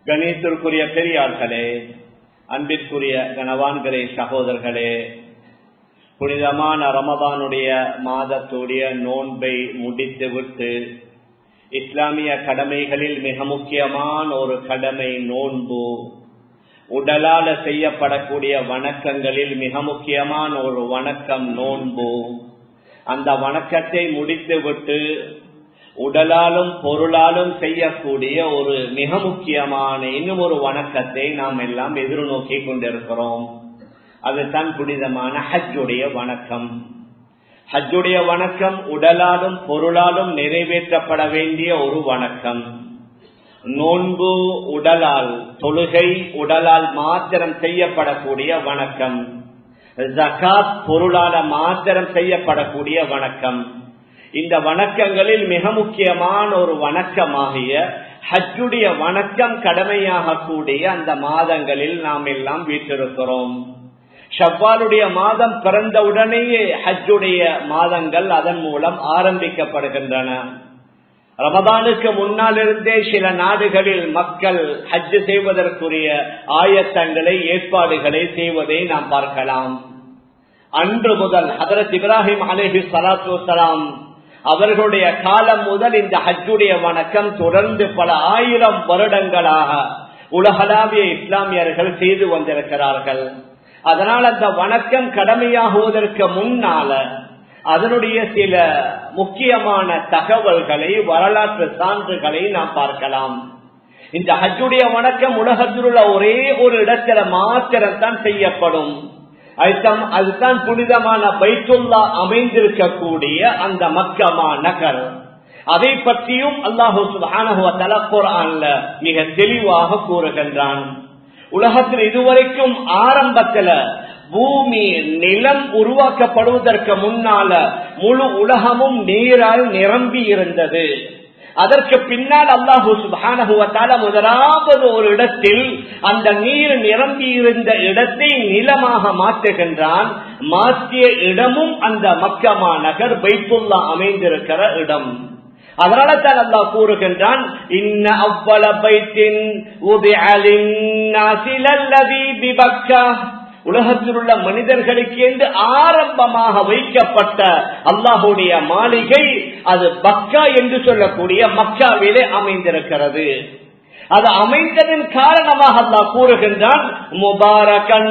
கணேசருக்குரிய பெரியார்களே அன்பிற்குரிய கனவான்களே சகோதரர்களே புனிதமான ரமதானுடைய மாதத்துடைய நோன்பை முடித்துவிட்டு இஸ்லாமிய கடமைகளில் மிக முக்கியமான ஒரு கடமை நோன்பு உடலால செய்யப்படக்கூடிய வணக்கங்களில் மிக முக்கியமான ஒரு வணக்கம் நோன்பு அந்த வணக்கத்தை முடித்துவிட்டு உடலாலும் பொருளாலும் செய்யக்கூடிய ஒரு மிக முக்கியமான இன்னும் ஒரு வணக்கத்தை நாம் எல்லாம் எதிர்நோக்கி கொண்டிருக்கிறோம் அதுதான் புனிதமான ஹஜ்ஜுடைய வணக்கம் ஹஜ்ஜுடைய வணக்கம் உடலாலும் பொருளாலும் நிறைவேற்றப்பட வேண்டிய ஒரு வணக்கம் நோன்பு உடலால் தொழுகை உடலால் மாத்திரம் செய்யப்படக்கூடிய வணக்கம் ஜகாத் பொருளால மாத்திரம் செய்யப்படக்கூடிய வணக்கம் இந்த வணக்கங்களில் மிக முக்கியமான ஒரு வணக்கமாகிய ஹஜ்ஜுடைய வணக்கம் கடமையாக கூடிய அந்த மாதங்களில் நாம் எல்லாம் வீட்டிருக்கிறோம் ஷவ்வாலுடைய மாதம் பிறந்த உடனேயே ஹஜ்ஜுடைய மாதங்கள் அதன் மூலம் ஆரம்பிக்கப்படுகின்றன ரமதானுக்கு முன்னால் இருந்தே சில நாடுகளில் மக்கள் ஹஜ்ஜு செய்வதற்குரிய ஆயத்தங்களை ஏற்பாடுகளை செய்வதை நாம் பார்க்கலாம் அன்று முதல் ஹதரத் இப்ராஹிம் அலேஹி சலாத்து வலாம் அவர்களுடைய காலம் முதல் இந்த ஹஜ்ஜுடைய வணக்கம் தொடர்ந்து பல ஆயிரம் வருடங்களாக உலகளாவிய இஸ்லாமியர்கள் செய்து வந்திருக்கிறார்கள் அதனால் அந்த வணக்கம் கடமையாகுவதற்கு முன்னால அதனுடைய சில முக்கியமான தகவல்களை வரலாற்று சான்றுகளை நாம் பார்க்கலாம் இந்த ஹஜ்ஜுடைய வணக்கம் உலகத்தில் உள்ள ஒரே ஒரு இடத்துல மாத்திரம் தான் செய்யப்படும் அதுதான் அதுதான் புனிதமான பைத்துல்லா அமைந்திருக்கக்கூடிய அந்த மக்கமா நகர் அதை பற்றியும் அல்லாஹூ குரான்ல மிக தெளிவாக கூறுகின்றான் உலகத்தில் இதுவரைக்கும் ஆரம்பத்துல பூமி நிலம் உருவாக்கப்படுவதற்கு முன்னால முழு உலகமும் நீரால் நிரம்பி இருந்தது அதற்கு பின்னால் அல்லாஹூ சுபானகுவத்தால முதலாவது ஒரு இடத்தில் அந்த நீர் நிரம்பி இருந்த இடத்தை நிலமாக மாற்றுகின்றான் மாற்றிய இடமும் அந்த மக்கமா நகர் பைத்துல்லா அமைந்திருக்கிற இடம் அதனால தான் அல்லா கூறுகின்றான் இன்ன அவ்வள பைத்தின் உலகத்தில் உள்ள மனிதர்களுக்கு என்று ஆரம்பமாக வைக்கப்பட்ட அல்லாஹுடைய மாளிகை அது பக்கா என்று சொல்லக்கூடிய மக்காவிலே அமைந்திருக்கிறது அது அமைந்ததன் காரணமாக அல்லாஹ் கூறுகின்றான் முபாரகன்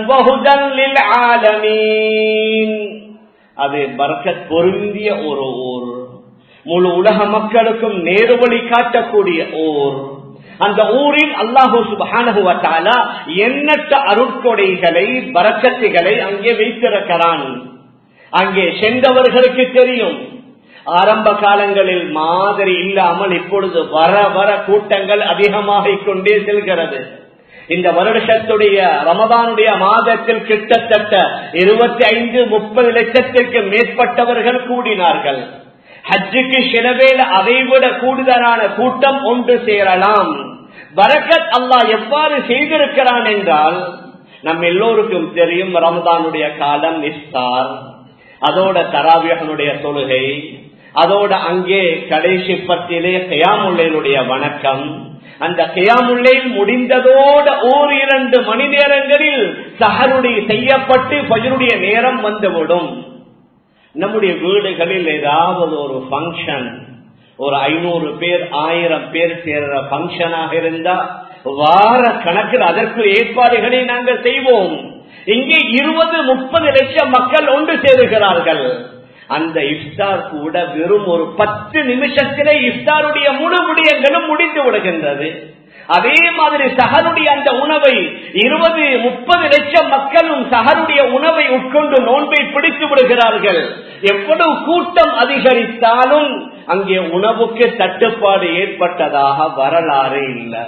அது பரக்கத் பொருந்திய ஒரு ஊர் முழு உலக மக்களுக்கும் நேர்வழி காட்டக்கூடிய ஊர் அந்த ஊரில் அல்லாஹூ சுபானுவத்தாலா எண்ணற்ற அருட்கொடைகளை பறக்கத்துகளை அங்கே வைத்திருக்கிறான் அங்கே சென்றவர்களுக்கு தெரியும் ஆரம்ப காலங்களில் மாதிரி இல்லாமல் இப்பொழுது வர வர கூட்டங்கள் அதிகமாகிக் கொண்டே செல்கிறது இந்த வருடத்துடைய ரமதானுடைய மாதத்தில் கிட்டத்தட்ட இருபத்தி ஐந்து முப்பது லட்சத்திற்கு மேற்பட்டவர்கள் கூடினார்கள் ஹஜ்ஜுக்கு சிலவேல அதைவிட கூடுதலான கூட்டம் ஒன்று சேரலாம் பரக்கத் அல்லாஹ் எவ்வாறு செய்திருக்கிறான் என்றால் நம் எல்லோருக்கும் தெரியும் ரமதானுடைய காலம் இஸ்தார் அதோட தராவியகனுடைய தொழுகை அதோட அங்கே கடைசி பத்திலே கயாமுல்லையினுடைய வணக்கம் அந்த கயாமுல்லையில் முடிந்ததோட ஓர் இரண்டு மணி நேரங்களில் சஹருடைய செய்யப்பட்டு பஜருடைய நேரம் வந்துவிடும் நம்முடைய வீடுகளில் ஏதாவது ஒரு பங்கன் ஒரு ஐநூறு பேர் ஆயிரம் பேர் சேர்ற பங்கனாக இருந்தா வார கணக்கில் அதற்கு ஏற்பாடுகளை நாங்கள் செய்வோம் இங்கே இருபது முப்பது லட்சம் மக்கள் ஒன்று சேருகிறார்கள் அந்த இஃப்தார் கூட வெறும் ஒரு பத்து நிமிஷத்திலே இஃப்தாருடைய முழு விடயங்களும் முடிந்து விடுகின்றது அதே மாதிரி சஹருடைய அந்த உணவை இருபது முப்பது லட்சம் மக்களும் சஹருடைய உணவை உட்கொண்டு நோன்பை பிடித்து விடுகிறார்கள் எவ்வளவு கூட்டம் அதிகரித்தாலும் அங்கே உணவுக்கு தட்டுப்பாடு ஏற்பட்டதாக வரலாறு இல்லை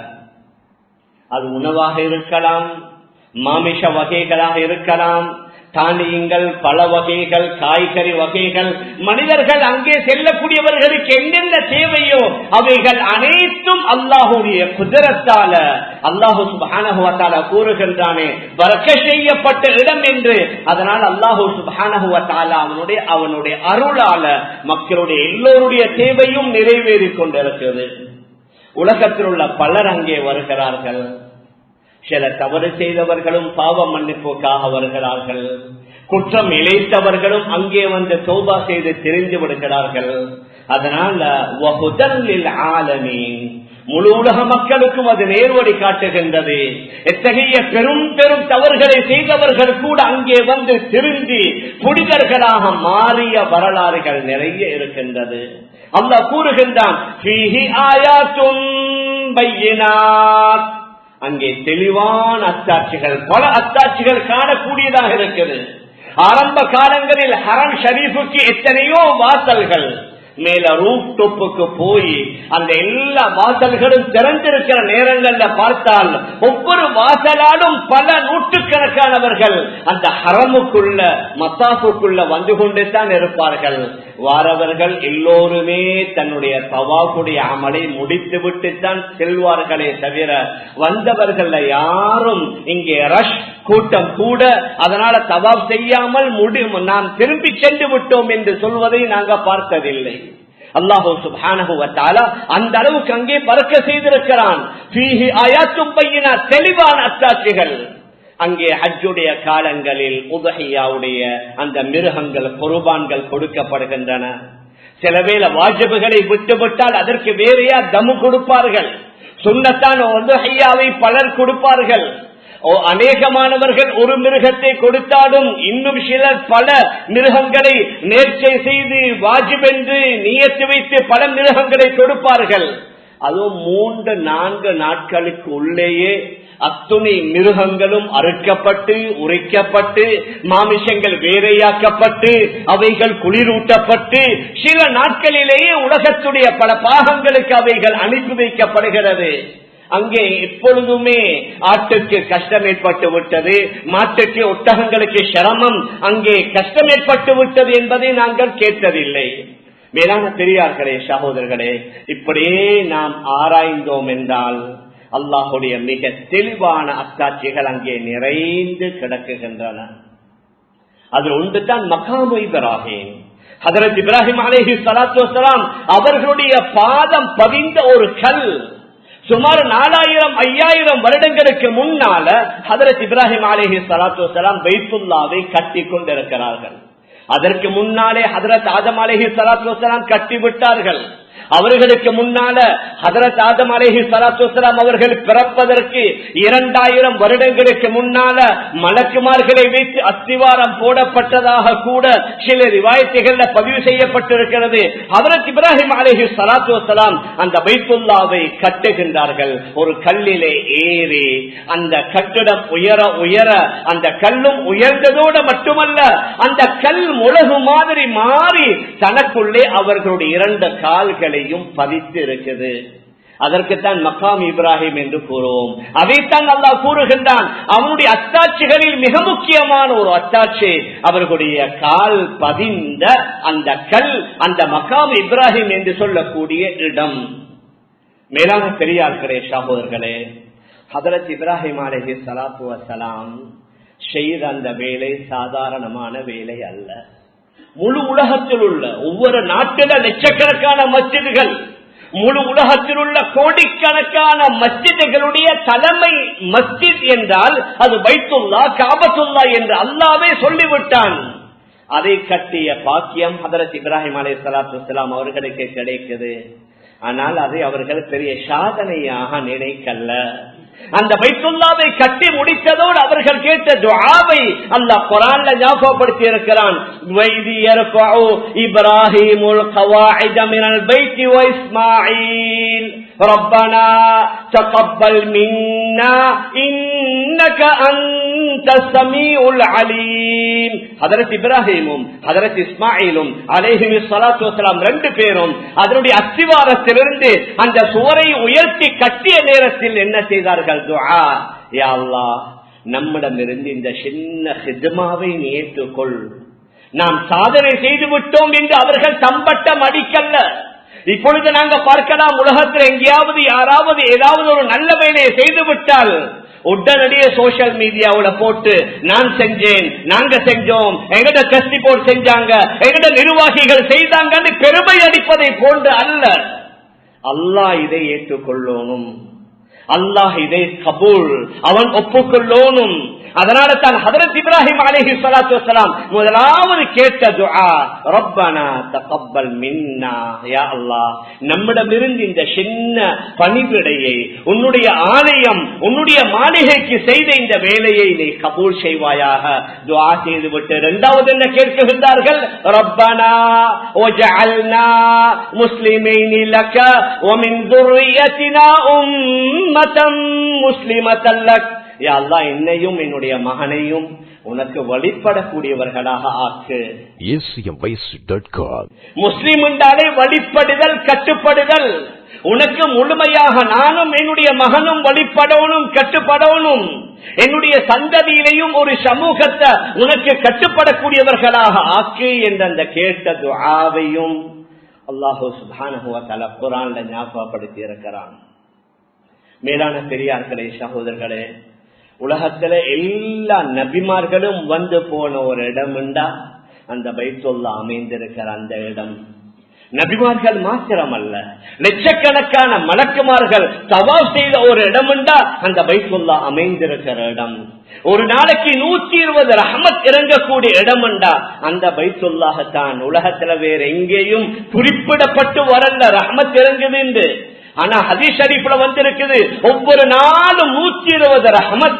அது உணவாக இருக்கலாம் மாமிஷ வகைகளாக இருக்கலாம் தானியங்கள் பல வகைகள் காய்கறி வகைகள் மனிதர்கள் அங்கே செல்லக்கூடியவர்களுக்கு என்னென்ன தேவையோ அவைகள் அனைத்தும் அல்லாஹுடைய குதிரத்தால அல்லாஹு சுபானகுவத்தால கூறுகின்றானே வரக்க செய்யப்பட்ட இடம் என்று அதனால் அல்லாஹு சுபானகுவத்தால அவனுடைய அவனுடைய அருளால மக்களுடைய எல்லோருடைய தேவையும் நிறைவேறிக் கொண்டிருக்கிறது உலகத்தில் உள்ள பலர் அங்கே வருகிறார்கள் சில தவறு செய்தவர்களும் பாவ மன்னிப்புக்காக வருகிறார்கள் குற்றம் இழைத்தவர்களும் அங்கே வந்து தோபா செய்து தெரிந்து விடுகிறார்கள் அதனால ஆலமீன் முழு உலக மக்களுக்கும் அது நேர்வழி காட்டுகின்றது எத்தகைய பெரும் பெரும் தவறுகளை செய்தவர்கள் கூட அங்கே வந்து திருந்தி புனிதர்களாக மாறிய வரலாறுகள் நிறைய இருக்கின்றது அல்ல கூறுகின்றான் அங்கே தெளிவான அத்தாட்சிகள் பல அத்தாட்சிகள் காணக்கூடியதாக இருக்குது ஆரம்ப காலங்களில் ஹரம் ஷரீஃபுக்கு எத்தனையோ வாசல்கள் மேல ரூப் டொப்புக்கு போய் அந்த எல்லா வாசல்களும் திறந்திருக்கிற நேரங்கள்ல பார்த்தால் ஒவ்வொரு வாசலாலும் பல நூற்றுக்கணக்கானவர்கள் அந்த ஹரமுக்குள்ள மத்தாப்புக்குள்ள வந்து கொண்டு தான் இருப்பார்கள் வாரவர்கள் எல்லோருமே தன்னுடைய தவாக்குடைய அமலை முடித்து விட்டு தான் செல்வார்களே தவிர வந்தவர்கள் யாரும் இங்கே ரஷ் கூட்டம் கூட அதனால தவாப் செய்யாமல் முடி நாம் திரும்பி சென்று விட்டோம் என்று சொல்வதை நாங்கள் பார்த்ததில்லை அல்லாஹூ சுபானகுவத்தால அந்த அளவுக்கு அங்கே பறக்க செய்திருக்கிறான் தெளிவான அத்தாட்சிகள் அங்கே ஹஜ்ஜுடைய காலங்களில் உதகையாவுடைய அந்த மிருகங்கள் பொறுபான்கள் கொடுக்கப்படுகின்றன சில வேளை வாஜபுகளை விட்டுவிட்டால் அதற்கு வேறையா தமு கொடுப்பார்கள் சுண்ணத்தான் உதகையாவை பலர் கொடுப்பார்கள் அநேகமானவர்கள் ஒரு மிருகத்தை கொடுத்தாலும் இன்னும் சிலர் பல மிருகங்களை நேர்ச்சை செய்து வாஜிபென்று நியத்து வைத்து பல மிருகங்களை கொடுப்பார்கள் அதுவும் மூன்று நான்கு நாட்களுக்கு உள்ளேயே அத்துணை மிருகங்களும் அறுக்கப்பட்டு உரைக்கப்பட்டு மாமிசங்கள் வேறையாக்கப்பட்டு அவைகள் குளிரூட்டப்பட்டு சில நாட்களிலேயே உலகத்துடைய பல பாகங்களுக்கு அவைகள் அனுப்பி வைக்கப்படுகிறது அங்கே எப்பொழுதுமே ஆட்டுக்கு கஷ்டம் ஏற்பட்டு விட்டது மாட்டுக்கு ஒட்டகங்களுக்கு சிரமம் அங்கே கஷ்டம் ஏற்பட்டு விட்டது என்பதை நாங்கள் கேட்டதில்லை மேலான பெரியார்களே சகோதரர்களே இப்படியே நாம் ஆராய்ந்தோம் என்றால் அல்லாஹுடைய மிக தெளிவான அத்தாட்சிகள் அங்கே நிறைந்து கிடக்குகின்றன அதில் ஒன்று தான் மகாமு இப்ராஹிம் ஹதரத் இப்ராஹிம் அலேஹி சலாத்து வலாம் அவர்களுடைய பாதம் பதிந்த ஒரு கல் சுமார் நாலாயிரம் ஐயாயிரம் வருடங்களுக்கு முன்னால ஹதரத் இப்ராஹிம் அலேஹி சலாத்து வலாம் பைத்துல்லாவை கட்டி கொண்டிருக்கிறார்கள் அதற்கு முன்னாலே ஹதரத் ஆதம் அலேஹி சலாத்து வலாம் கட்டி விட்டார்கள் அவர்களுக்கு முன்னால ஹதரத் ஆதம் அலேஹி சலாத்து வலாம் அவர்கள் பிறப்பதற்கு இரண்டாயிரம் வருடங்களுக்கு முன்னால மலக்குமார்களை வைத்து அஸ்திவாரம் போடப்பட்டதாக கூட சில ரிவாயத்தைகள்ல பதிவு செய்யப்பட்டிருக்கிறது ஹதரத் இப்ராஹிம் அலேஹி சலாத்து வலாம் அந்த பைத்துல்லாவை கட்டுகின்றார்கள் ஒரு கல்லிலே ஏறி அந்த கட்டிடம் உயர உயர அந்த கல்லும் உயர்ந்ததோடு மட்டுமல்ல அந்த கல் முழகு மாதிரி மாறி தனக்குள்ளே அவர்களுடைய இரண்டு கால்களையும் பதித்து இருக்குது அதற்குத்தான் மக்காம் இப்ராஹிம் என்று கூறுவோம் அதைத்தான் அல்லா கூறுகின்றான் அவனுடைய அத்தாட்சிகளில் மிக முக்கியமான ஒரு அத்தாட்சி அவர்களுடைய கால் பதிந்த அந்த கல் அந்த மக்காம் இப்ராஹிம் என்று சொல்லக்கூடிய இடம் மேலான பெரியார்களே சகோதரர்களே ஹதரத் இப்ராஹிம் அலஹி சலாத்து வசலாம் செய்த அந்த வேலை சாதாரணமான வேலை அல்ல முழு உலகத்தில் உள்ள ஒவ்வொரு நாட்டில லட்சக்கணக்கான மஸ்ஜிதுகள் முழு உலகத்தில் உள்ள கோடிக்கணக்கான மஸ்ஜிதுகளுடைய தலைமை மஸ்ஜித் என்றால் அது பைத்துல்லா காபத்துல்லா என்று அல்லாவே சொல்லிவிட்டான் அதை கட்டிய பாக்கியம் ஹதரத் இப்ராஹிம் அலை சலாத்து வலாம் அவர்களுக்கு கிடைக்குது ஆனால் அதை அவர்கள் பெரிய சாதனையாக நினைக்கல்ல அந்த பைத்துல்லாவை கட்டி முடித்ததோடு அவர்கள் கேட்ட துஆவை அல்லாஹ் குரான்ல ஞாபகப்படுத்தி இருக்கிறான் இப்ராஹிமுல் கவாயித மினல் பைத்தி வ இஸ்மாயில் ربنا تقبل منا انك انت السميع العليم حضرت இப்ராஹிமும் ஹதரத் இஸ்மாயிலும் அலைஹிமி ஸலாத்து வஸலாம் ரெண்டு பேரும் அதனுடைய அஸ்திவாரத்திலிருந்து அந்த சுவரை உயர்த்தி கட்டிய நேரத்தில் என்ன செய்தார்கள் துஆ யா அல்லாஹ் நம்மிடமிருந்து இந்த சின்ன ஹிஜ்மாவை நீ ஏற்றுக்கொள் நாம் சாதனை செய்து விட்டோம் என்று அவர்கள் தம்பட்டம் அடிக்கல்ல இப்பொழுது நாங்க பார்க்கலாம் உலகத்தில் எங்கேயாவது யாராவது ஏதாவது ஒரு நல்ல வேலையை செய்து விட்டால் உடனடியே சோசியல் மீடியாவுல போட்டு நான் செஞ்சேன் நாங்க செஞ்சோம் எங்கட கஸ்தி போர்ட் செஞ்சாங்க எங்கட நிர்வாகிகள் செய்தாங்கன்னு பெருமை அடிப்பதை போன்று அல்ல அல்லாஹ் இதை ஏற்றுக்கொள்ளணும் அல்லாஹ் இதை கபூல் அவன் ஒப்புக்கொள்ளோனும் அதனால தான் ஹதரத் இப்ராஹிம் அலஹி சலாத்து வலாம் முதலாவது கேட்ட துஆ ரப்பனா தகப்பல் மின்னா யா அல்லாஹ் நம்மிடமிருந்து இந்த சின்ன பணிவிடையை உன்னுடைய ஆலயம் உன்னுடைய மாளிகைக்கு செய்த இந்த வேலையை நீ கபூல் செய்வாயாக துஆ செய்துவிட்டு இரண்டாவது என்ன கேட்கின்றார்கள் ரப்பனா وجعلنا مسلمين لك ومن ذريتنا أمة مسلمة لك யா அல்லா என்னையும் என்னுடைய மகனையும் உனக்கு வழிபடக்கூடியவர்களாக ஆக்கு acmvoice.com. முஸ்லிம் என்றாலே வழிபடுதல் கட்டுப்படுதல் உனக்கு முழுமையாக நானும் என்னுடைய மகனும் வழிபடணும் கட்டுப்படணும் என்னுடைய சந்ததியிலையும் ஒரு சமூகத்தை உனக்கு கட்டுப்படக்கூடியவர்களாக ஆக்கு என்ற அந்த கேட்ட துஆவையும் அல்லாஹூ சுபானஹுவ தல குரான்ல ஞாபகப்படுத்தி இருக்கிறான் மேலான பெரியார்களே சகோதரர்களே உலகத்துல எல்லா நபிமார்களும் வந்து போன ஒரு இடம் உண்டா அந்த பைத்துல்லா அமைந்திருக்கிற அந்த இடம் நபிமார்கள் மாத்திரம் அல்ல லட்சக்கணக்கான மலக்குமார்கள் தவாப் செய்த ஒரு இடம் உண்டா அந்த பைத்துல்லா அமைந்திருக்கிற இடம் ஒரு நாளைக்கு நூத்தி இருபது ரஹமத் இறங்கக்கூடிய இடம் உண்டா அந்த பைத்துல்லாகத்தான் உலகத்துல வேற எங்கேயும் குறிப்பிடப்பட்டு வரல ரஹமத் இறங்குது என்று ஆனா ஹதீஸ் ஷரீஃப்ல வந்திருக்குது ஒவ்வொரு நாளும் நூத்தி இருபது ரஹமத்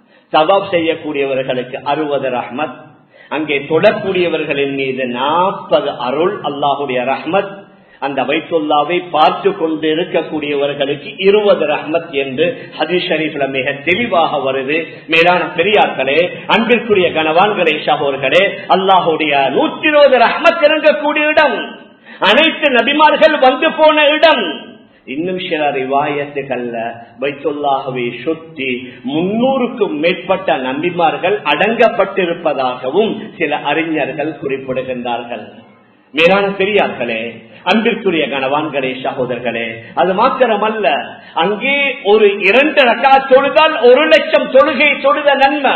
சவாப் செய்யக்கூடியவர்களுக்கு அறுபது ரஹமத் அங்கே தொடக்கூடியவர்களின் மீது நாற்பது அருள் அல்லாஹுடைய ரஹ்மத் அந்த வைத்துல்லாவை பார்த்து கொண்டு இருக்கக்கூடியவர்களுக்கு இருபது ரஹ்மத் என்று ஹதீஸ் ஷரீஃப்ல மிக தெளிவாக வருது மேலான பெரியார்களே அன்பிற்குரிய கனவான்களே சகோர்களே அல்லாஹுடைய நூற்றி இருபது ரஹ்மத் இறங்கக்கூடிய இடம் அனைத்து நபிமார்கள் வந்து போன இடம் இன்னும் சில ரிவாயத்துகள்ல வைத்துல்லாகவே சுத்தி முன்னூறுக்கும் மேற்பட்ட நம்பிமார்கள் அடங்கப்பட்டிருப்பதாகவும் சில அறிஞர்கள் குறிப்பிடுகின்றார்கள் மேலான பெரியார்களே அன்பிற்குரிய கணவான்களே சகோதரர்களே அது மாத்திரமல்ல அங்கே ஒரு இரண்டு ரக்கா தொழுதால் ஒரு லட்சம் தொழுகை தொழுத நன்மை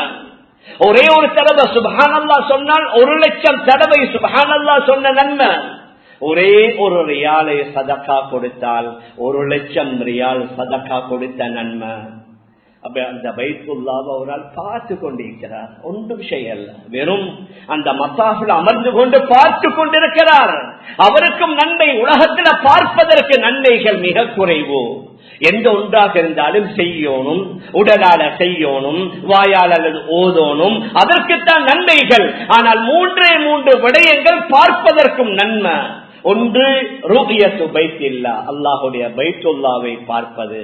ஒரே ஒரு தடவை சுபஹானல்லா சொன்னால் ஒரு லட்சம் தடவை சுபஹானல்லா சொன்ன நன்மை ஒரே ஒரு ரியாலை சதக்கா கொடுத்தால் ஒரு லட்சம் ரியால் சதக்கா கொடுத்த நன்மை அப்ப அந்த பைத்துல்லாவை அவரால் பார்த்து கொண்டிருக்கிறார் ஒன்றும் செய்யல வெறும் அந்த மத்தாஃபில் அமர்ந்து கொண்டு பார்த்து கொண்டிருக்கிறார் அவருக்கும் நன்மை உலகத்தில் பார்ப்பதற்கு நன்மைகள் மிக குறைவு எந்த ஒன்றாக இருந்தாலும் செய்யணும் உடலால செய்யணும் வாயால் அல்லது ஓதோனும் அதற்குத்தான் நன்மைகள் ஆனால் மூன்றே மூன்று விடயங்கள் பார்ப்பதற்கும் நன்மை ஒன்று ரூபியத்து பைத்தில்லா அல்லாஹுடைய பைத்துல்லாவை பார்ப்பது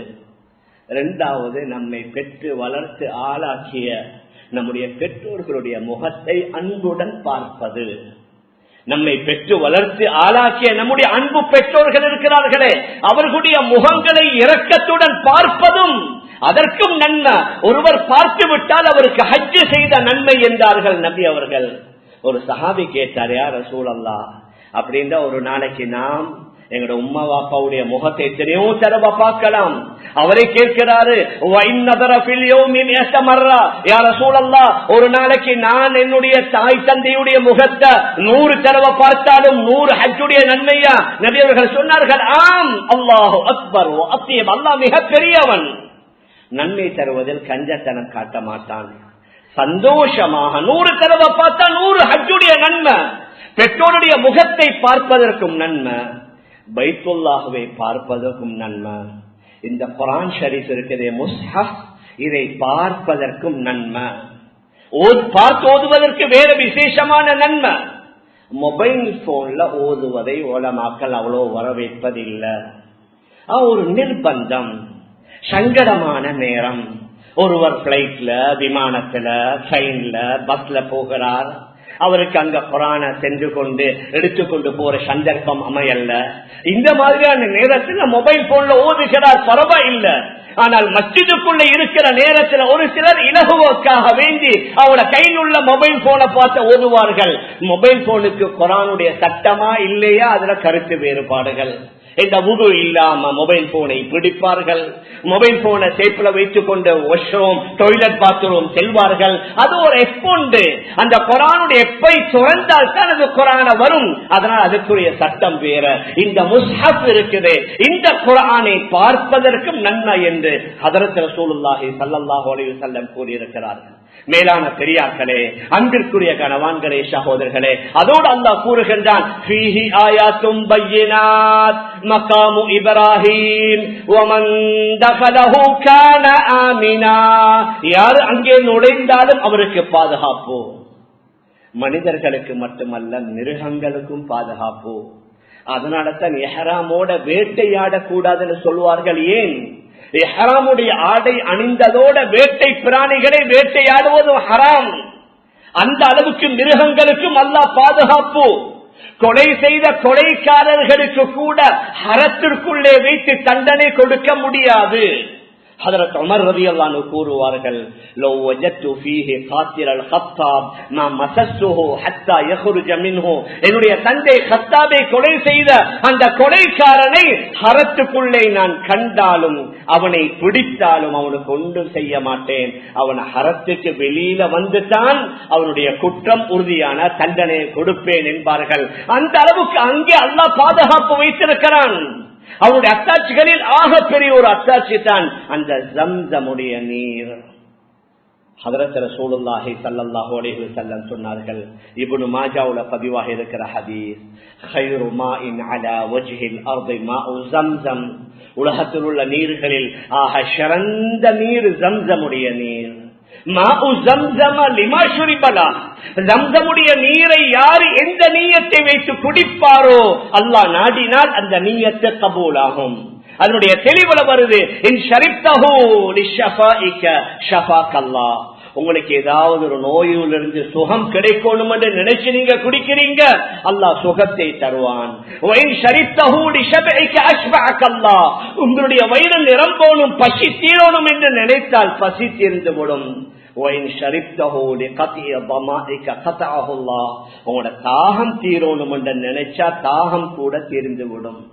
இரண்டாவது நம்மை பெற்று வளர்த்து ஆளாக்கிய நம்முடைய பெற்றோர்களுடைய முகத்தை அன்புடன் பார்ப்பது நம்மை பெற்று வளர்த்து ஆளாக்கிய நம்முடைய அன்பு பெற்றோர்கள் இருக்கிறார்களே அவர்களுடைய முகங்களை இரக்கத்துடன் பார்ப்பதும் அதற்கும் நன்மை ஒருவர் பார்த்து விட்டால் அவருக்கு ஹஜ்ஜு செய்த நன்மை என்றார்கள் நபி அவர்கள் ஒரு சஹாபி கேட்டார் யார் ரசூலல்லா அப்படின்ற ஒரு நாளைக்கு நாம் எங்களோட உம்மா பாப்பாவுடைய முகத்தை எத்தனையோ தடவை பார்க்கலாம் அவரை கேட்கிறாரு ஒரு நாளைக்கு நான் என்னுடைய தாய் தந்தையுடைய முகத்தை நூறு தடவை பார்த்தாலும் நூறு ஹஜ்ஜுடைய நன்மையா நபியவர்கள் சொன்னார்கள் ஆம் அல்லாஹு அக்பர் அத்தியம் அல்லா மிக பெரியவன் நன்மை தருவதில் கஞ்சத்தனம் காட்ட மாட்டான் சந்தோஷமாக நூறு தடவை பார்த்தா நூறு ஹஜ்ஜுடைய நன்மை பெற்றோருடைய முகத்தை பார்ப்பதற்கும் நன்மை பைத்துல்லாகவே பார்ப்பதற்கும் நன்மை இந்த குரான் ஷரீஃப் இருக்கிறதே முஸ்ஹப் இதை பார்ப்பதற்கும் நன்மை பார்த்து ஓதுவதற்கு வேற விசேஷமான நன்மை மொபைல் போன்ல ஓதுவதை ஓலமாக்கல் அவ்வளோ வரவேற்பதில்லை ஒரு நிர்பந்தம் சங்கடமான நேரம் ஒருவர் பிளைட்ல விமானத்துல ட்ரெயின்ல பஸ்ல போகிறார் அவருக்கு அங்க புராண சென்று கொண்டு எடுத்துக்கொண்டு போற சந்தர்ப்பம் அமையல்ல இந்த மாதிரியான நேரத்தில் மொபைல் போன்ல ஓதுகிறார் பரவாயில்லை ஆனால் மஸ்ஜிதுக்குள்ள இருக்கிற நேரத்தில் ஒரு சிலர் இலகுவோக்காக வேண்டி அவரோட கையில் உள்ள மொபைல் போனை பார்த்து ஓதுவார்கள் மொபைல் போனுக்கு குரானுடைய சட்டமா இல்லையா அதுல கருத்து வேறுபாடுகள் இந்த உது இல்லாம மொபைல் போனை பிடிப்பார்கள் மொபைல் போனை சேப்பில வைத்துக் கொண்டு வாஷ்ரூம் டாய்லெட் பாத்ரூம் செல்வார்கள் அது ஒரு எப்புண்டு அந்த குரானுடைய எப்பை துறந்தால் தான் அது குரான வரும் அதனால் அதுக்குரிய சட்டம் வேற இந்த முஸ்ஹப் இருக்குது இந்த குரானை பார்ப்பதற்கும் நன்மை என்று ஹதரத் ரசூலுல்லாஹி ஸல்லல்லாஹு அலைஹி வஸல்லம் கூறியிருக்கிறார்கள் மேலான பெரியார்களே அன்பிற்குரிய கணவான்களே சகோதரர்களே அதோடு அல்லாஹ் கூறுகின்றான் ஃபீஹி ஆயாத்தும் பையினாத் மகாமு இப்ராஹிம் வமன் தகலஹு கான ஆமினா யார் அங்கே நுழைந்தாலும் அவருக்கு பாதுகாப்பு மனிதர்களுக்கு மட்டுமல்ல மிருகங்களுக்கும் பாதுகாப்பு அதனால தான் எஹராமோட வேட்டையாடக்கூடாதுன்னு சொல்வார்கள் ஏன் எஹராமுடைய ஆடை அணிந்ததோட வேட்டை பிராணிகளை வேட்டையாடுவதும் ஹராம் அந்த அளவுக்கு மிருகங்களுக்கும் அல்லா பாதுகாப்பு கொலை செய்த கொலைக்காரர்களுக்கு கூட ஹரத்திற்குள்ளே வைத்து தண்டனை கொடுக்க முடியாது ஹதரத் உமர் ரதியல்லானு கூறுவார்கள் லோ வஜத்து ஃபீஹி காத்திரல் ஹத்தாப் மா மஸஸ்ஸுஹு ஹத்தா யஹ்ருஜ மின்ஹு என்னுடைய தந்தை ஹத்தாபை கொலை செய்த அந்த கொலைக்காரனை ஹரத்துக்குள்ளே நான் கண்டாலும் அவனை பிடித்தாலும் அவனுக்கு ஒன்றும் செய்ய மாட்டேன் அவன் ஹரத்துக்கு வெளியில வந்துட்டான் அவனுடைய குற்றம் உறுதியான தண்டனை கொடுப்பேன் என்பார்கள் அந்த அளவுக்கு அங்கே அல்லாஹ் பாதுகாப்பு வைத்திருக்கிறான் அவருடைய அத்தாட்சிகளில் ஆக பெரிய ஒரு அத்தாட்சி தான் அந்த ஜம்சமுடைய நீர் ஹதரத்தர சூழல்லாஹி சல்லல்லாஹு அலைஹி வஸல்லம் சொன்னார்கள் இப்னு மாஜாவுல பதிவாக இருக்கிற ஹதீஸ் خير ماء على وجه الارض ماء زمزم உலகத்தில் உள்ள நீர்களில் ஆக சிறந்த நீர் ஜம்சமுடைய நீர் நீரை யாரு எந்த நீயத்தை வைத்து குடிப்பாரோ அல்லாஹ் நாடினால் அந்த நீயத்தை கபூலாகும் அதனுடைய தெளிவுல வருது உங்களுக்கு ஏதாவது ஒரு நோயிலிருந்து சுகம் கிடைக்கணும் என்று நினைச்சு நீங்க குடிக்கிறீங்க அல்லாஹ் சுகத்தை தருவான் உங்களுடைய வயிறு நிரம்பணும் பசி தீரணும் என்று நினைத்தால் பசி தீர்ந்து விடும் உங்களோட தாகம் தீரணும் என்று நினைச்சா தாகம் கூட தீர்ந்து விடும்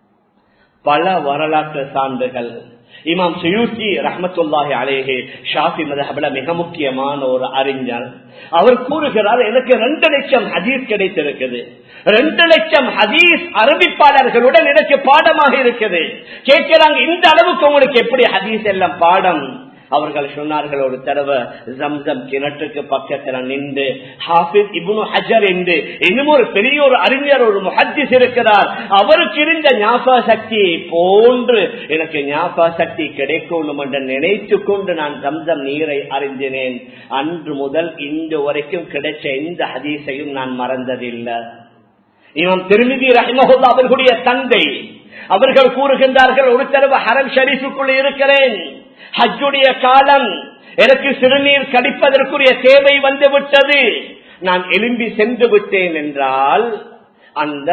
பல வரலாற்று சான்றுகள் இமாம் சுயூசி ரஹமத்துல்லாஹி அலேஹே ஷாஃபி மதஹபல மிக முக்கியமான ஒரு அறிஞர் அவர் கூறுகிறார் எனக்கு ரெண்டு லட்சம் ஹதீஸ் கிடைத்திருக்குது ரெண்டு லட்சம் ஹதீஸ் அறிவிப்பாளர்களுடன் எனக்கு பாடமாக இருக்குது கேட்கிறாங்க இந்த அளவுக்கு உங்களுக்கு எப்படி ஹதீஸ் எல்லாம் பாடம் அவர்கள் சொன்னார்கள் ஒரு தடவை ஜம்சம் கிணற்றுக்கு பக்கத்துல நின்று ஹாஃபிஸ் இபுனு ஹஜர் என்று இன்னும் ஒரு பெரிய ஒரு அறிஞர் ஒரு முஹத்திஸ் இருக்கிறார் அவருக்கு இருந்த ஞாபக சக்தி போன்று எனக்கு ஞாபக சக்தி கிடைக்கணும் என்று நினைத்து கொண்டு நான் ஜம்சம் நீரை அறிந்தினேன் அன்று முதல் இன்று வரைக்கும் கிடைச்ச எந்த ஹதீஸையும் நான் மறந்ததில்லை இவன் திருமிதி ரஹ்மஹுல்லா அவர்களுடைய தந்தை அவர்கள் கூறுகின்றார்கள் ஒரு தடவை ஹரம் ஷரீஃபுக்குள் இருக்கிறேன் ஹஜ்ஜுடைய காலம் எனக்கு சிறுநீர் கடிப்பதற்குரிய தேவை வந்து விட்டது நான் எலும்பி சென்று விட்டேன் என்றால் அந்த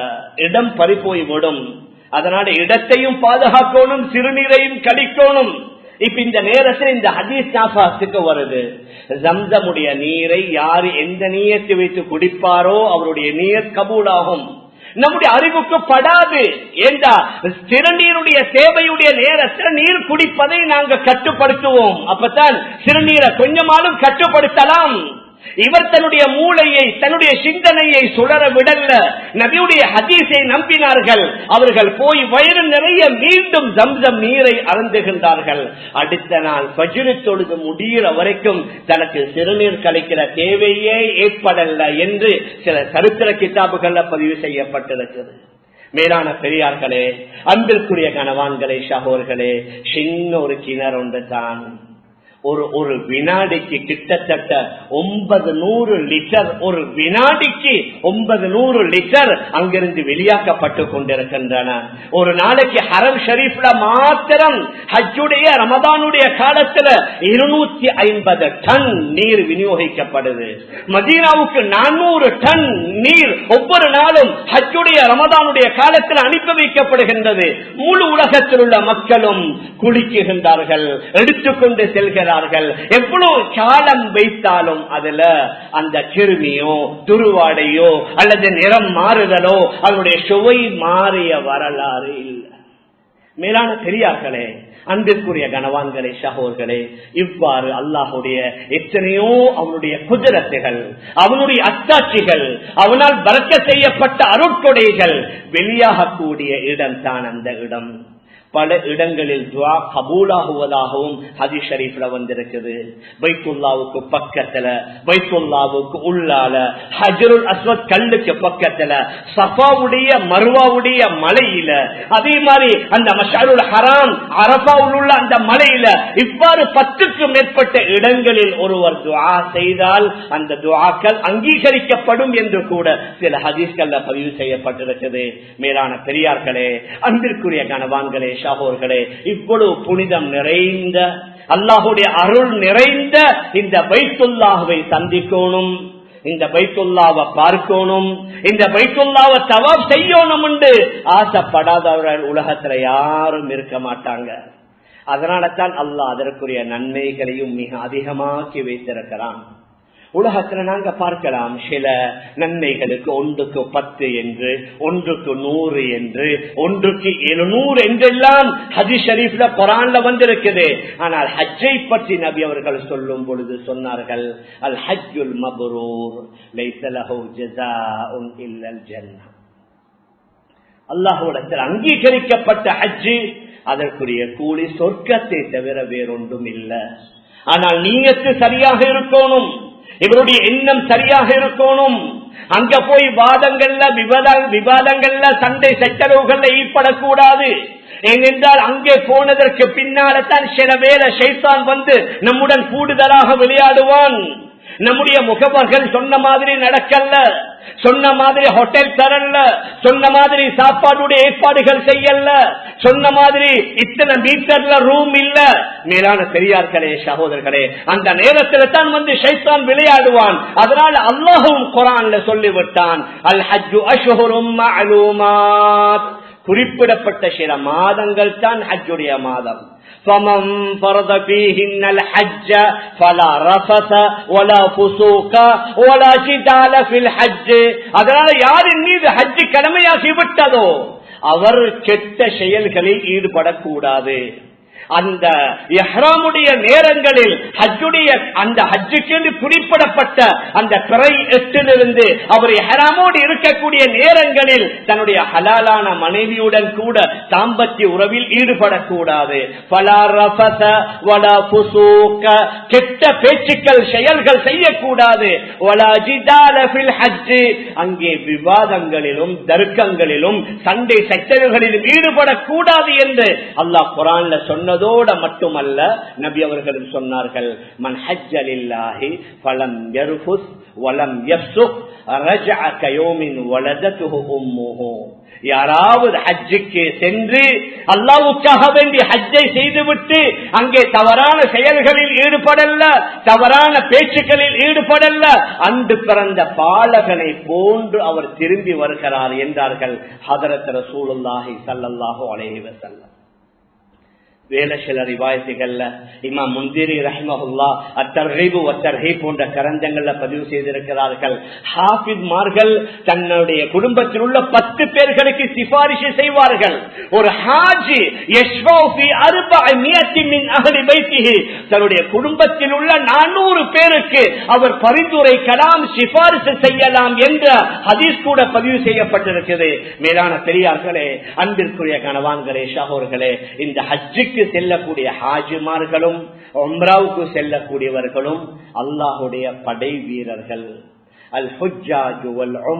இடம் பறிப்போய் விடும் அதனால இடத்தையும் பாதுகாக்கணும் சிறுநீரையும் கடிக்கணும் இப்ப இந்த நேரத்தில் இந்த ஹதீஸ் ஞாபகத்துக்கு வருது ஜம்சமுடைய நீரை யாரு எந்த நீயத்தை வைத்து குடிப்பாரோ அவருடைய நீர் கபூலாகும் நம்முடைய அறிவுக்கு படாது ஏண்டா சிறுநீருடைய தேவையுடைய நேரத்தில் நீர் குடிப்பதை நாங்க கட்டுப்படுத்துவோம் அப்பதான் சிறுநீரை கொஞ்சமாலும் கட்டுப்படுத்தலாம் இவர் தன்னுடைய மூளையை தன்னுடைய சிந்தனையை சுடர விடல்ல நபியுடைய ஹதீஸை நம்பினார்கள் அவர்கள் போய் வயிறு நிறைய மீண்டும் ஜம்சம் நீரை அருந்துகின்றார்கள் அடுத்த நாள் பஜிரு தொழுது முடிகிற வரைக்கும் தனக்கு சிறுநீர் கலைக்கிற தேவையே ஏற்படல என்று சில சரித்திர கிதாபுகள்ல பதிவு செய்யப்பட்டிருக்கிறது மேலான பெரியார்களே அன்பிற்குரிய கணவான்களே சகோர்களே சின்ன ஒரு கிணறு ஒன்று தான் ஒரு ஒரு வினாடிக்கு கிட்டத்தட்ட ஒன்பது நூறு லிட்டர் ஒரு வினாடிக்கு ஒன்பது நூறு லிட்டர் அங்கிருந்து வெளியாக்கப்பட்டு கொண்டிருக்கின்றன ஒரு நாளைக்கு ஹரம் ஷரீப்ல மாத்திரம் ஹஜ்ஜுடைய ரமதானுடைய காலத்துல இருநூத்தி ஐம்பது டன் நீர் விநியோகிக்கப்படுது மதீனாவுக்கு நானூறு டன் நீர் ஒவ்வொரு நாளும் ஹஜ்ஜுடைய ரமதானுடைய காலத்தில் அனுப்பி வைக்கப்படுகின்றது முழு உலகத்தில் உள்ள மக்களும் குளிக்குகின்றார்கள் எடுத்துக்கொண்டு செல்கிறார்கள் மாட்டார்கள் எவ்வளவு காலம் வைத்தாலும் அதுல அந்த கிருமியோ துருவாடையோ அல்லது நிறம் மாறுதலோ அதனுடைய சுவை மாறிய வரலாறு இல்லை மேலான பெரியார்களே அன்பிற்குரிய கனவான்களே சகோர்களே இவ்வாறு அல்லாஹுடைய எத்தனையோ அவனுடைய குதிரத்துகள் அவனுடைய அத்தாட்சிகள் அவனால் பறக்க செய்யப்பட்ட அருட்கொடைகள் வெளியாகக்கூடிய இடம் தான் அந்த இடம் பல இடங்களில் துவா கபூலாகுவதாகவும் ஹதி ஷரீஃப்ல வந்திருக்குது பைத்துல்லாவுக்கு பக்கத்துல பைத்துல்லாவுக்கு உள்ளால ஹஜருல் அஸ்வத் கல்லுக்கு பக்கத்துல சஃபாவுடைய மருவாவுடைய மலையில அதே மாதிரி அந்த மஷாருல் ஹராம் அரபாவில் உள்ள அந்த மலையில இவ்வாறு பத்துக்கும் மேற்பட்ட இடங்களில் ஒருவர் துவா செய்தால் அந்த துவாக்கள் அங்கீகரிக்கப்படும் என்று கூட சில ஹதீஸ்கள்ல பதிவு செய்யப்பட்டிருக்கிறது மேலான பெரியார்களே அன்பிற்குரிய கனவான்களே ஷாகோர்களே இவ்வளவு புனிதம் நிறைந்த அல்லாஹுடைய அருள் நிறைந்த இந்த பைத்துல்லாஹுவை சந்திக்கணும் இந்த பைத்துல்லாவை பார்க்கணும் இந்த பைத்துல்லாவை தவாப் செய்யணும் என்று ஆசைப்படாதவர்கள் உலகத்துல யாரும் இருக்க மாட்டாங்க அதனால தான் அல்லாஹ் அதற்குரிய நன்மைகளையும் மிக அதிகமாக்கி வைத்திருக்கிறான் உலகத்துல நாங்க பார்க்கலாம் சில நன்மைகளுக்கு ஒன்றுக்கு பத்து என்று ஒன்றுக்கு நூறு என்று ஒன்றுக்கு எழுநூறு என்றெல்லாம் ஹஜி ஷரீஃப்ல குரான்ல வந்திருக்குது ஆனால் ஹஜ்ஜை பற்றி நபி அவர்கள் சொல்லும் பொழுது சொன்னார்கள் அல் ஹஜ்ஜுல் மபரூர் லைசலஹு ஜஸாஉன் இல்லல் ஜன்னah அல்லாஹுடத்தில் அங்கீகரிக்கப்பட்ட ஹஜ்ஜு அதற்குரிய கூலி சொர்க்கத்தை தவிர வேறொன்றும் இல்லை ஆனால் நீயத்து சரியாக இருக்கணும் இவருடைய எண்ணம் சரியாக இருக்கணும் அங்க போய் வாதங்கள்ல விவாத விவாதங்கள்ல சண்டை சச்சரவுகள்ல ஈடுபடக்கூடாது ஏனென்றால் அங்கே போனதற்கு பின்னால தான் சில வேலை ஷைத்தான் வந்து நம்முடன் கூடுதலாக விளையாடுவான் நம்முடைய முகவர்கள் சொன்ன மாதிரி நடக்கல சொன்ன மாதிரி ஹோட்டல் தரல சொன்ன மாதிரி சாப்பாடுடைய ஏற்பாடுகள் செய்யல சொன்ன மாதிரி இத்தனை மீட்டர்ல ரூம் இல்ல மேலான பெரியார்களே சகோதரர்களே அந்த நேரத்தில் தான் வந்து ஷைத்தான் விளையாடுவான் அதனால அல்லாஹும் குரான்ல சொல்லிவிட்டான் அல் ஹஜ்ஜு அஷ்ஹுரும் மஅலூமாத் குறிப்பிடப்பட்ட சில மாதங்கள் தான் ஹஜ்ஜுடைய மாதம் فمن فرض فيهن الحج فلا رفث ولا فسوق ولا جدال في الحج அதனால யாரின் மீது ஹஜ் கடமையாகி விட்டதோ அவர் கெட்ட செயல்களில் ஈடுபடக்கூடாது அந்த எஹ்ராமுடைய நேரங்களில் ஹஜ்ஜுடைய அந்த ஹஜ்ஜுக்கு குறிப்பிடப்பட்ட அந்த பிறை எட்டிலிருந்து அவர் எஹ்ராமோடு இருக்கக்கூடிய நேரங்களில் தன்னுடைய ஹலாலான மனைவியுடன் கூட தாம்பத்திய உறவில் ஈடுபடக்கூடாது கெட்ட பேச்சுக்கள் செயல்கள் செய்யக்கூடாது அங்கே விவாதங்களிலும் தர்க்கங்களிலும் சண்டை சச்சரவுகளிலும் ஈடுபடக்கூடாது என்று அல்லாஹ் குரான்ல சொன்ன சொன்னதோட மட்டுமல்ல நபி அவர்களும் சொன்னார்கள் மன் ஹஜ்ஜலில்லாஹி ஃபலம் யர்ஃபுஸ் வலம் யஃப்சுக் ரஜஅ கயோமின் வலதத்துஹு உம்முஹு யாராவது ஹஜ்ஜுக்கு சென்று அல்லாவுக்காக வேண்டி ஹஜ்ஜை செய்துவிட்டு அங்கே தவறான செயல்களில் ஈடுபடல்ல தவறான பேச்சுக்களில் ஈடுபடல்ல அன்று பிறந்த பாலகனை போன்று அவர் திரும்பி வருகிறார் என்றார்கள் ஹதரத் ரசூலுல்லாஹி சல்லல்லாஹு அலைஹி வஸல்லம் வேலை சில ரிவாயத்துகள்ல இமா முந்திரி ரஹ்மஹுல்லா அத்தர்ஹீபு அத்தர்ஹீ போன்ற கரந்தங்கள்ல பதிவு செய்திருக்கிறார்கள் ஹாஃபித்மார்கள் தன்னுடைய குடும்பத்தில் உள்ள பத்து பேர்களுக்கு சிபாரிசு செய்வார்கள் ஒரு ஹாஜி தன்னுடைய குடும்பத்தில் உள்ள நானூறு பேருக்கு அவர் பரிந்துரைக்கலாம் சிபாரிசு செய்யலாம் என்ற ஹதீஸ் கூட பதிவு செய்யப்பட்டிருக்கிறது மேலான பெரியார்களே அன்பிற்குரிய கணவான்களே ஷாகோர்களே இந்த ஹஜ்ஜுக்கு ஹஜ்ஜுக்கு செல்லக்கூடிய ஹாஜிமார்களும் ஒம்ராவுக்கு செல்லக்கூடியவர்களும் அல்லாஹுடைய படை வீரர்கள் அல் ஹுஜாஜு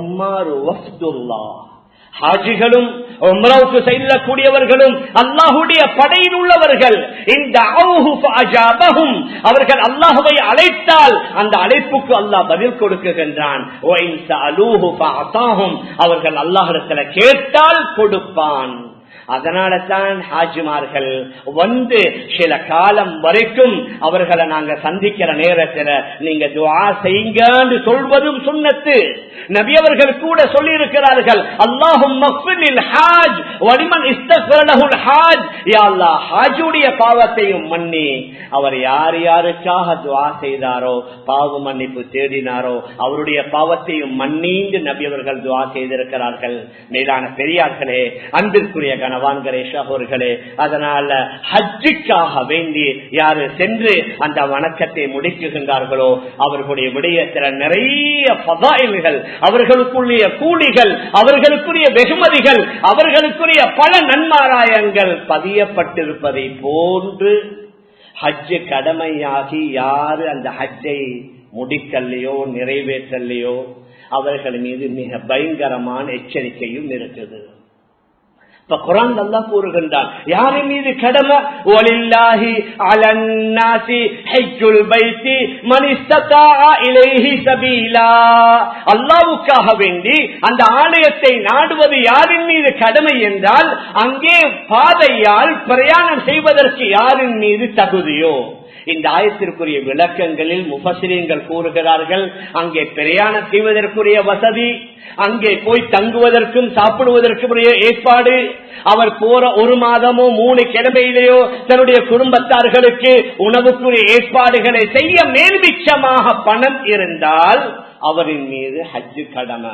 ஹாஜிகளும் உம்ராவுக்கு செல்லக்கூடியவர்களும் அல்லாஹுடைய படையில் உள்ளவர்கள் இந்த அவர்கள் அல்லாஹுவை அழைத்தால் அந்த அழைப்புக்கு அல்லாஹ் பதில் கொடுக்குகின்றான் அவர்கள் அல்லாஹிடத்தில் கேட்டால் கொடுப்பான் அதனால தான் ஹாஜிமார்கள் வந்து சில காலம் வரைக்கும் அவர்களை நாங்க சந்திக்கிற நேரத்தில் நீங்க துவா செய்யுங்கன்னு சொல்வதும் சுண்ணத்து நபி அவர்கள் கூட சொல்லி இருக்கிறார்கள் அல்லாஹும் ஹாஜ் வலிமன் ஹாஜ் ஹாஜுடைய பாவத்தையும் மன்னி அவர் யார் யாருக்காக துவா செய்தாரோ பாவ மன்னிப்பு தேடினாரோ அவருடைய பாவத்தையும் மன்னிந்து நபி அவர்கள் துவா செய்திருக்கிறார்கள் மேலான பெரியார்களே அன்பிற்குரிய கனவான்களே ஷகோர்களே அதனால ஹஜ்ஜுக்காக வேண்டி யாரு சென்று அந்த வணக்கத்தை முடிக்குகின்றார்களோ அவர்களுடைய விடயத்தில் நிறைய பதாயில்கள் அவர்களுக்குரிய கூலிகள் அவர்களுக்குரிய வெகுமதிகள் அவர்களுக்குரிய பல நன்மாராயங்கள் பதியப்பட்டிருப்பதை போன்று ஹஜ்ஜு கடமையாகி யாரு அந்த ஹஜ்ஜை முடிக்கலையோ நிறைவேற்றலையோ அவர்கள் மீது மிக பயங்கரமான எச்சரிக்கையும் இருக்குது இப்ப குரான் நல்லா கூறுகின்றான் யாரின் மீது கடமை ஒலில்லாஹி அலன்னாசி ஹஜ்ஜுல் பைத்தி மனிஸ்ததா இலைஹி சபீலா அல்லாஹ்வுக்காக வேண்டி அந்த ஆலயத்தை நாடுவது யாரின் மீது கடமை என்றால் அங்கே பாதையால் பிரயாணம் செய்வதற்கு யாரின் மீது தகுதியோ இந்த ஆயத்திற்குரிய விளக்கங்களில் முபசிரியங்கள் கூறுகிறார்கள் அங்கே பிரயாணம் செய்வதற்குரிய வசதி அங்கே போய் தங்குவதற்கும் சாப்பிடுவதற்கும் ஏற்பாடு அவர் போற ஒரு மாதமோ மூணு கிழமையிலேயோ தன்னுடைய குடும்பத்தார்களுக்கு உணவுக்குரிய ஏற்பாடுகளை செய்ய மேல்மிச்சமாக பணம் இருந்தால் அவரின் மீது ஹஜ்ஜு கடமை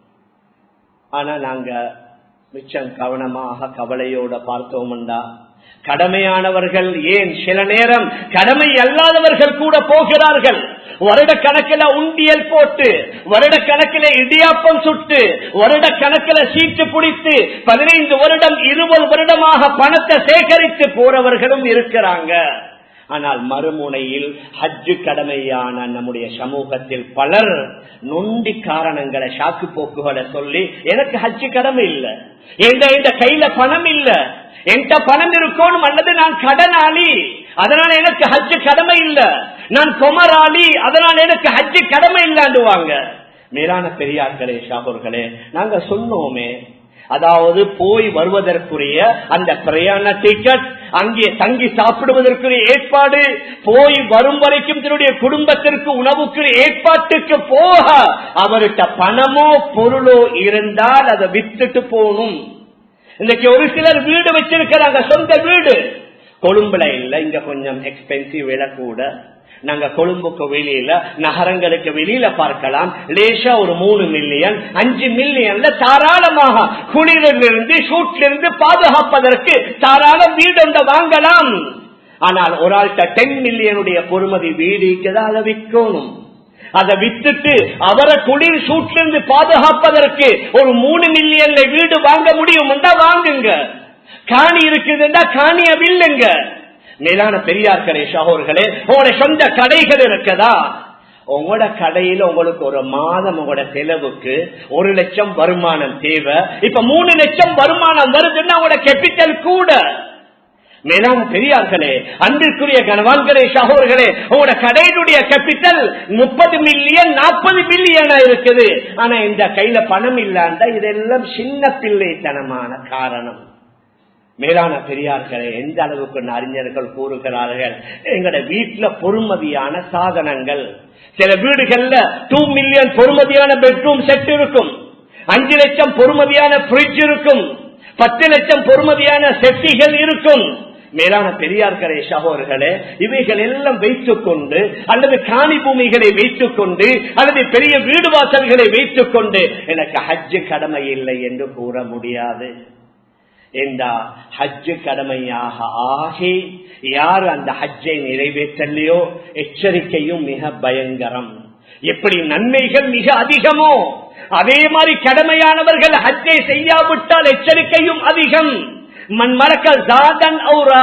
ஆனா நாங்க மிச்சம் கவனமாக கவலையோட பார்த்தோம்டா கடமையானவர்கள் ஏன் சில நேரம் கடமை அல்லாதவர்கள் கூட போகிறார்கள் வருட கணக்கில் உண்டியல் போட்டு வருட கணக்கில் இடியாப்பம் சுட்டு வருட கணக்கில் சீட்டு பிடித்து பதினைந்து வருடம் இருபது வருடமாக பணத்தை சேகரித்து போறவர்களும் இருக்கிறாங்க ஆனால் மறுமுனையில் ஹஜ்ஜு கடமையான நம்முடைய சமூகத்தில் பலர் நொண்டி காரணங்களை சாக்கு போக்குகளை சொல்லி எனக்கு ஹஜ்ஜு கடமை இல்லை இந்த கையில பணம் இல்லை என்கிட்ட பணம் இருக்கணும் அல்லது நான் கடனாளி அதனால எனக்கு ஹஜ்ஜு கடமை இல்ல நான் கொமராளி அதனால எனக்கு ஹஜ்ஜு கடமை இல்லாண்டுவாங்க மேலான பெரியார்களே ஷாபூர்களே நாங்க சொன்னோமே அதாவது போய் வருவதற்குரிய அந்த பிரயாண டிக்கெட் அங்கே தங்கி சாப்பிடுவதற்குரிய ஏற்பாடு போய் வரும் வரைக்கும் தன்னுடைய குடும்பத்திற்கு உணவுக்கு ஏற்பாட்டுக்கு போக அவர்கிட்ட பணமோ பொருளோ இருந்தால் அதை வித்துட்டு போகணும் இன்னைக்கு ஒரு சிலர் வீடு வச்சிருக்கிறாங்க சொந்த வீடு கொழும்புல இல்ல இங்க கொஞ்சம் எக்ஸ்பென்சிவ் விலை கூட நாங்க கொழும்புக்கு வெளியில நகரங்களுக்கு வெளியில பார்க்கலாம் லேசா ஒரு மூணு மில்லியன் அஞ்சு மில்லியன்ல தாராளமாக குளிரிலிருந்து சூட்டிலிருந்து பாதுகாப்பதற்கு தாராளம் வீடு ஒன்றை வாங்கலாம் ஆனால் ஒரு ஆள்கிட்ட டென் மில்லியனுடைய பொறுமதி வீடு அதை விற்கணும் அதை வித்துட்டு அவரை குளிர் சூட்டிலிருந்து பாதுகாப்பதற்கு ஒரு மூணு மில்லியன்ல வீடு வாங்க முடியும் வாங்குங்க காணி இருக்குதுன்னா காணிய வில்லுங்க மேலான பெரியார்களே சகோர்களே உங்களோட சொந்த கடைகள் இருக்கதா உங்களோட கடையில உங்களுக்கு ஒரு மாதம் உங்களோட செலவுக்கு ஒரு லட்சம் வருமானம் தேவை இப்ப மூணு லட்சம் வருமானம் வருதுன்னா உங்களோட கேபிட்டல் கூட மேலான பெரியார்களே அன்பிற்குரிய கனவான்களே சகோதர்களே உங்களோட கடையினுடைய கேபிட்டல் முப்பது மில்லியன் நாற்பது மில்லியனா இருக்குது ஆனா இந்த கையில பணம் இல்லாண்டா இதெல்லாம் சின்ன பிள்ளைத்தனமான காரணம் மேலான பெரியார்களே எந்த அளவுக்கு அறிஞர்கள் கூறுகிறார்கள் எங்கட வீட்டுல பொறுமதியான சாதனங்கள் சில வீடுகள்ல டூ மில்லியன் பொறுமதியான பெட்ரூம் செட் இருக்கும் அஞ்சு லட்சம் பொறுமதியான பிரிட்ஜ் இருக்கும் பத்து லட்சம் பொறுமதியான செட்டிகள் இருக்கும் மேலான பெரியார்களே சகோதர்களே இவைகள் எல்லாம் வைத்துக் கொண்டு அல்லது காணி பூமிகளை வைத்துக் கொண்டு அல்லது பெரிய வீடு வாசல்களை வைத்துக் கொண்டு எனக்கு ஹஜ்ஜு கடமை இல்லை என்று கூற முடியாது இந்த ஹஜ்ஜு கடமையாக ஆகி யார் அந்த ஹஜ்ஜை நிறைவேற்றலையோ எச்சரிக்கையும் மிக பயங்கரம் எப்படி நன்மைகள் மிக அதிகமோ அதே மாதிரி கடமையானவர்கள் ஹஜ்ஜை செய்யாவிட்டால் எச்சரிக்கையும் அதிகம் மண் மறக்க ஜாதன்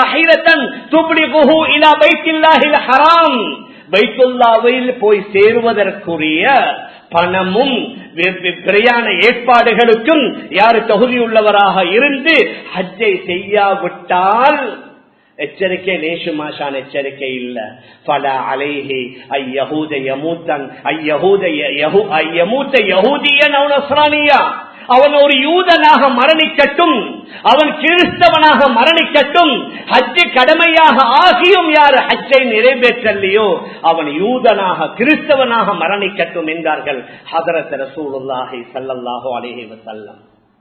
இலா பைத்தில்லாஹில் ஹராம் பைத்துல்லாவில் போய் சேருவதற்குரிய பணமும் பிரயாண ஏற்பாடுகளுக்கும் யாரு தகுதியுள்ளவராக இருந்து ஹஜ்ஜை செய்யாவிட்டால் எச்சரிக்கை லேசு மாஷான் எச்சரிக்கை இல்ல பல அலைஹி ஐயஹூத யமூத்தன் ஐயஹூத ஐயமூத்த யஹூதியன் அவனஸ்ரானியா அவன் ஒரு யூதனாக மரணிக்கட்டும் அவன் கிறிஸ்தவனாக மரணிக்கட்டும் ஹஜ்ஜு கடமையாக ஆகியும் யார் ஹஜ்ஜை நிறைவேற்றலையோ அவன் யூதனாக கிறிஸ்தவனாக மரணிக்கட்டும் என்றார்கள் ஹதரத் ரசூலுல்லாஹி ஸல்லல்லாஹு அலைஹி வஸல்லம்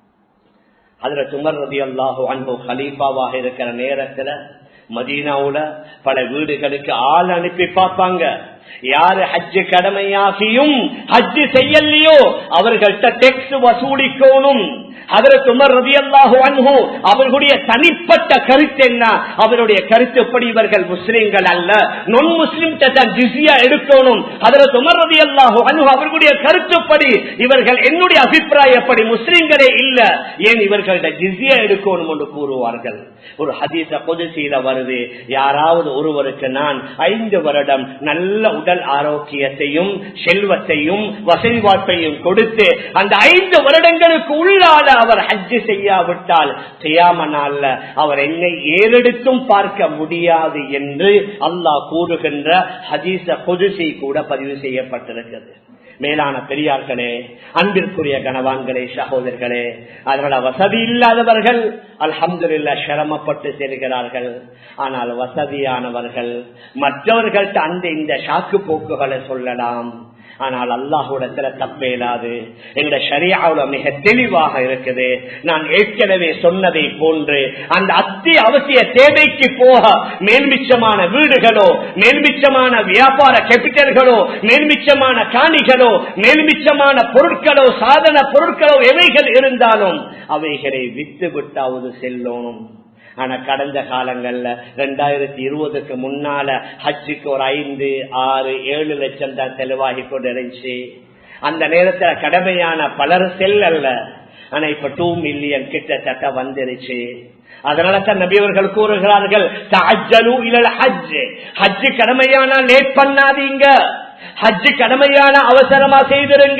ஹதரத் உமர் ரலியல்லாஹு அன்ஹு கலீஃபாவாக இருக்கிற நேரத்துல மதீனாவுல பல வீடுகளுக்கு ஆள் அனுப்பி பார்ப்பாங்க யாரு ஹஜ்ஜு கடமையாகியும் ஹஜ்ஜு செய்யலையோ அவர்கள்ட்ட டெக்ஸ் வசூலிக்கணும் அதற்கு உமர் ரவி அல்லாஹு அன்ஹு அவர்களுடைய தனிப்பட்ட கருத்து என்ன அவருடைய கருத்துப்படி இவர்கள் முஸ்லிம்கள் அல்ல நொன் முஸ்லிம் ஜிசியா எடுக்கணும் அதற்கு உமர் ரவி அல்லாஹு அன்ஹு அவர்களுடைய கருத்துப்படி இவர்கள் என்னுடைய அபிப்பிராயப்படி முஸ்லிம்களே இல்ல ஏன் இவர்கள்ட்ட ஜிசியா எடுக்கணும் என்று கூறுவார்கள் ஒரு ஹதீச பொதுசீல வருது யாராவது ஒருவருக்கு நான் ஐந்து வருடம் நல்ல உடல் ஆரோக்கியத்தையும் செல்வத்தையும் வசதி வாய்ப்பையும் கொடுத்து அந்த ஐந்து வருடங்களுக்கு உள்ளால அவர் ஹஜ்ஜு செய்யாவிட்டால் செய்யாம நாள்ல அவர் என்னை ஏறெடுத்தும் பார்க்க முடியாது என்று அல்லாஹ் கூறுகின்ற ஹதீச பொதுசி கூட பதிவு செய்யப்பட்டிருக்கிறது மேலான பெரியார்களே அன்பிற்குரிய கனவான்களே சகோதரர்களே அதனால வசதி இல்லாதவர்கள் அல்ஹம்துல்லா சிரமப்பட்டு செல்கிறார்கள் ஆனால் வசதியானவர்கள் மற்றவர்கள்ட்ட அந்த இந்த சாக்கு போக்குகளை சொல்லலாம் ஆனால் அல்லாஹுடத்துல தப்பேலாது எங்க சரியாவுல மிக தெளிவாக இருக்குது நான் ஏற்கனவே சொன்னதை போன்று அந்த அத்தி அவசிய தேவைக்கு போக மேல்மிச்சமான வீடுகளோ மேல்மிச்சமான வியாபார கேபிட்டல்களோ மேல்மிச்சமான காணிகளோ மேல்மிச்சமான பொருட்களோ சாதன பொருட்களோ எவைகள் இருந்தாலும் அவைகளை வித்து விட்டாவது செல்லணும் ஆனா கடந்த காலங்கள்ல ரெண்டாயிரத்தி இருபதுக்கு முன்னால ஹஜ்ஜுக்கு ஒரு ஐந்து ஆறு ஏழு லட்சம் தான் செலவாகி கொண்டு இருந்துச்சு அந்த நேரத்துல கடமையான பலர் செல்லல்ல ஆனா இப்ப டூ மில்லியன் கிட்டத்தட்ட வந்துருச்சு அதனால தான் நபியவர்கள் கூறுகிறார்கள் ஹஜ் ஹஜ் கடமையான லேட் பண்ணாதீங்க ஹஜ்ஜு கடமையான அவசரமா செய்திருங்க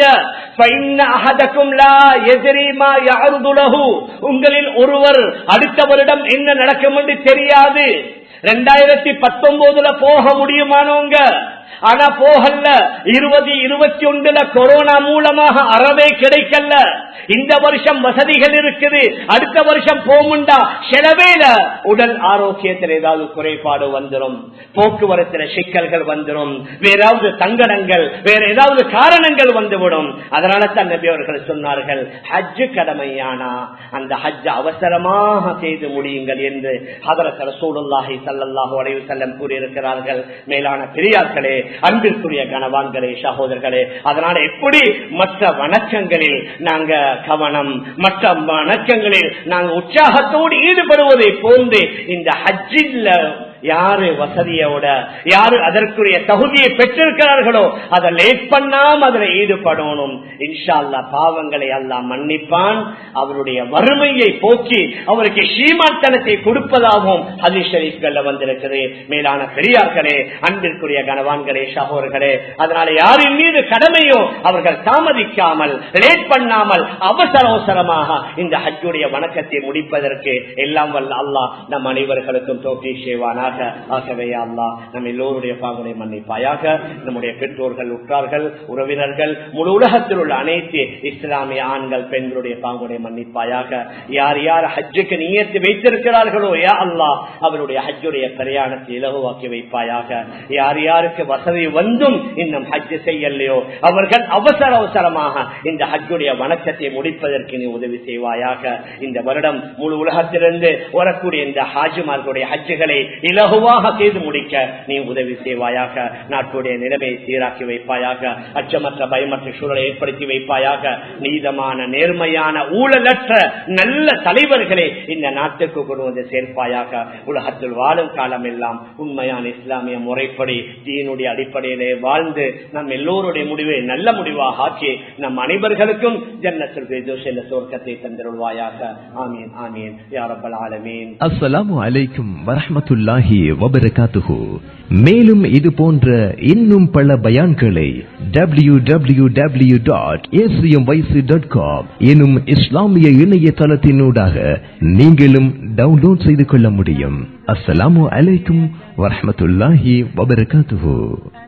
உங்களில் ஒருவர் அடுத்த வருடம் என்ன நடக்கும் என்று தெரியாது ரெண்டாயிரத்தி பத்தொன்பதுல போக முடியுமானவங்க ஆனா போகல இருபது இருபத்தி ஒன்றுல கொரோனா மூலமாக அறவே கிடைக்கல இந்த வருஷம் வசதிகள் இருக்குது அடுத்த வருஷம் போமுண்டா செலவேல உடல் ஆரோக்கியத்தில் ஏதாவது குறைபாடு வந்துடும் போக்குவரத்துல சிக்கல்கள் வந்துடும் வேறாவது தங்கடங்கள் வேற ஏதாவது காரணங்கள் வந்துவிடும் அதனால தான் நபி அவர்கள் சொன்னார்கள் ஹஜ்ஜு கடமையானா அந்த ஹஜ் அவசரமாக செய்து முடியுங்கள் என்று ஹதரத் ரசூலுல்லாஹி ஸல்லல்லாஹு அலைஹி வஸல்லம் கூறியிருக்கிறார்கள் மேலான பெரியார்களே அன்பிற்குரிய கனவான்களே சகோதரர்களே அதனால எப்படி மற்ற வணக்கங்களில் நாங்க கவனம் மற்ற வணக்கங்களில் நாங்கள் உற்சாகத்தோடு ஈடுபடுவதை போன்று இந்த ஹஜ்ஜில் யாரு வசதியோட யாரு அதற்குரிய தகுதியை பெற்றிருக்கிறார்களோ அதை லேட் பண்ணாம அதுல ஈடுபடணும் இன்ஷா அல்லா பாவங்களை அல்லா மன்னிப்பான் அவருடைய வறுமையை போக்கி அவருக்கு ஸ்ரீமாத்தனத்தை கொடுப்பதாகவும் ஹதி ஷரீஃப்கள்ல வந்திருக்கிறது மேலான பெரியார்களே அன்பிற்குரிய கனவான்களே சகோதரர்களே அதனால யாரின் மீது கடமையோ அவர்கள் தாமதிக்காமல் லேட் பண்ணாமல் அவசர அவசரமாக இந்த ஹஜ்ஜுடைய வணக்கத்தை முடிப்பதற்கு எல்லாம் வல்ல அல்லாஹ் நம் அனைவர்களுக்கும் தோற்றி செய்வானாக ஆகவே அல்லா நம் எல்லோருடைய பாவனை மன்னிப்பாயாக நம்முடைய பெற்றோர்கள் உற்றார்கள் உறவினர்கள் முழு உலகத்தில் உள்ள அனைத்து இஸ்லாமிய ஆண்கள் பெண்களுடைய பாங்குடைய மன்னிப்பாயாக யார் யார் ஹஜ்ஜுக்கு நியத்து வைத்திருக்கிறார்களோ யா அல்லா அவருடைய ஹஜ்ஜுடைய பிரயாணத்தை இலகுவாக்கி வைப்பாயாக யார் யாருக்கு வசதி வந்தும் இன்னும் ஹஜ் செய்யலையோ அவர்கள் அவசர அவசரமாக இந்த ஹஜ்ஜுடைய வணக்கத்தை முடிப்பதற்கு நீ உதவி செய்வாயாக இந்த வருடம் முழு உலகத்திலிருந்து வரக்கூடிய இந்த ஹாஜிமார்களுடைய ஹஜ்ஜுகளை இலகுவாக செய்து முடிக்க நீ உதவி செய்வாயாக நாட்டுடைய நிலைமையை சீராக்கி வைப்பாயாக அச்சமற்ற பயமற்ற சூழலை ஏற்படுத்தி வைப்பாயாக நீதமான நேர்மையான ஊழலற்ற நல்ல தலைவர்களை இந்த நாட்டுக்கு கொண்டு வந்து சேர்ப்பாயாக உலகத்தில் வாழும் காலம் எல்லாம் உண்மையான இஸ்லாமிய முறைப்படி தீனுடைய அடிப்படையிலே வாழ்ந்து நம் எல்லோருடைய முடிவை நல்ல முடிவாக ஆக்கி நம் அனைவர்களுக்கும் ஜன்னத்தில் என்ற சொர்க்கத்தை தந்திருவாயாக ஆமீன் ஆமீன் யாரப்பல் ஆலமீன் அஸ்ஸலாமு அலைக்கும் வரஹ்மத்துல்லாஹி வபரகாத்துஹு மேலும் இது போன்ற இன்னும் பல பயான்களை W W W dot dot com எனும் இஸ்லாமிய இணையதளத்தினூடாக நீங்களும் டவுன்லோட் செய்து கொள்ள முடியும் அஸ்ஸலாமு அலைக்கும் வரஹ்மத்துல்லாஹி வபரகாத்துஹு